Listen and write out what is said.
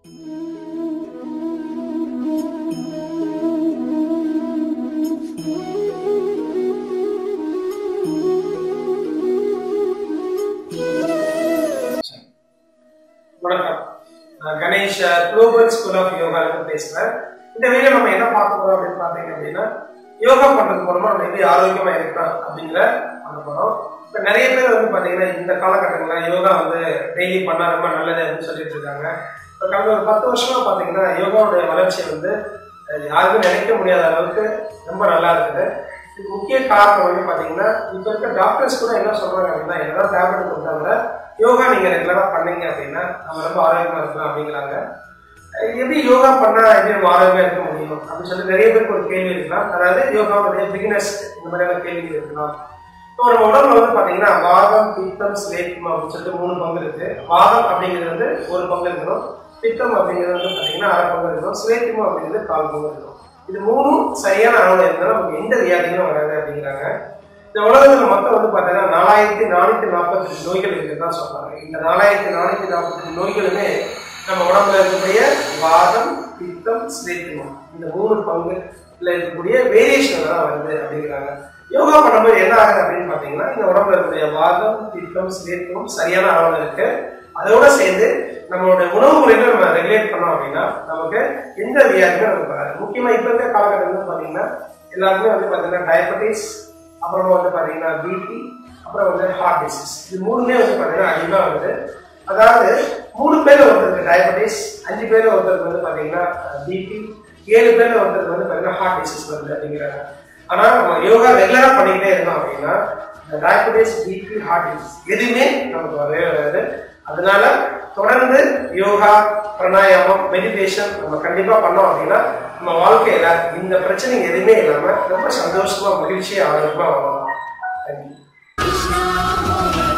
வணக்கம் நான் Ganesh global school of யோகாலேருந்து பேசுறேன் இந்த வீடியோ நம்ம என்ன பார்க்க போறோம் அப்படின்னு பார்த்தீங்க அப்படின்னா யோகா பண்றது மூலமா நம்ம எப்படி ஆரோக்கியமா இருக்கலாம் அப்படிங்கிற பண்ண போறோம் இப்போ நிறைய பேர் வந்து பார்த்தீங்கன்னா இந்த காலகட்டங்களில் யோகா வந்து டெய்லி பண்ணா ரொம்ப நல்லது அப்படின்னு சொல்லிட்டு இருக்காங்க இப்போ கடந்த ஒரு பத்து வருஷமா பார்த்தீங்கன்னா யோகாவுடைய வளர்ச்சி வந்து அஹ், யாருக்கும் நினைக்க முடியாத அளவுக்கு ரொம்ப நல்லா இருக்குது இதுக்கு முக்கிய காரணம் வந்து பார்த்தீங்கன்னா இப்போ இருக்க டாக்டர்ஸ் கூட என்ன சொல்றாங்க அப்படின்னா என்னதான் டேப்லெட் கொடுத்தாங்க யோகா நீங்க ரெகுலரா பண்ணீங்க அப்படின்னா நம்ம ரொம்ப ஆரோக்கியமா இருக்கலாம் அப்படிங்கிறாங்க அஹ் எப்படி யோகா பண்ணா எப்படி நம்ம ஆரோக்கியமா இருக்க முடியும் அப்படின்னு சொல்லி நிறைய பேருக்கு ஒரு கேள்வி இருக்கலாம் அதாவது யோகாவுடைய பிகினர்ஸ் இந்த மாதிரியான கேள்விகள் இருக்கலாம் இப்போ நம்ம உடம்புல வந்து பாத்தீங்கன்னா வாதம் பித்தம் ஸ்லேட்டம் அப்படின்னு சொல்லிட்டு மூணு பங்கு இருக்கு வாதம் அப்படிங்கிறது வந்து ஒரு பங்கு இருக்கணும் பித்தம் அப்படிங்கிறது வந்து பாத்தீங்கன்னா அரை பங்கு இருக்கணும் ஸ்லேட்டம் அப்படிங்கிறது கால் பங்கு இருக்கணும் இது மூணும் சரியான அளவுல இருந்தால் நமக்கு எந்த வியாதியும் வராது அப்படிங்கிறாங்க இந்த உலகத்துல மொத்தம் வந்து பாத்தீங்கன்னா நாலாயிரத்தி நானூத்தி நாற்பத்தி நோய்கள் இருக்குதான் சொல்றாங்க இந்த நாலாயிரத்தி நானூத்தி நாற்பத்தி நோய்களுமே நம்ம உடம்புல இருக்கக்கூடிய வாதம் பித்தம் ஸ்லேத்திமம் இந்த மூணு பங்குல இருக்கக்கூடிய வேரியேஷன் தான் வருது அப்படிங்கிறாங்க யோகா பண்ணும்போது என்ன ஆகுது அப்படின்னு பாத்தீங்கன்னா இந்த உடம்புல இருக்கக்கூடிய வாதம் பித்தம் ஸ்லேத்திமம் சரியான அளவுல இருக்கு அதோட சேர்ந்து நம்மளுடைய உணவு முறைகளை நம்ம ரெகுலேட் பண்ணோம் அப்படின்னா நமக்கு எந்த வியாதியும் நமக்கு வராது முக்கியமா இப்ப இருக்க காலகட்டத்தில் பாத்தீங்கன்னா எல்லாருமே வந்து பாத்தீங்கன்னா டயபெட்டிஸ் அப்புறம் வந்து பாத்தீங்கன்னா பிபி அப்புறம் வந்து ஹார்ட் டிசீஸ் இது மூணுமே வந்து பாத்தீங்கன்னா அதிகமா வருது அதாவது மூணு பேர் ஒருத்தருக்கு டயபெட்டிஸ் அஞ்சு பேர் ஒருத்தருக்கு வந்து பாத்தீங்கன்னா பிபி ஏழு பேர் ஒருத்தருக்கு வந்து பாத்தீங்கன்னா ஹார்ட் டிசீஸ் வருது அப்படிங்கிறாங்க ஆனா நம்ம யோகா ரெகுலரா பண்ணிக்கிட்டே இருந்தோம் அப்படின்னா இந்த டயபெட்டிஸ் பிபி ஹார்ட் டிசீஸ் எதுவுமே நமக்கு வரவே வராது அதனால தொடர்ந்து யோகா பிராணாயாமம் மெடிடேஷன் நம்ம கண்டிப்பா பண்ணோம் அப்படின்னா நம்ம வாழ்க்கையில இந்த பிரச்சனைங்க எதுவுமே இல்லாம ரொம்ப சந்தோஷமா மகிழ்ச்சியா ஆரோக்கியமா வாழலாம் தேங்க்யூ Krishna Hare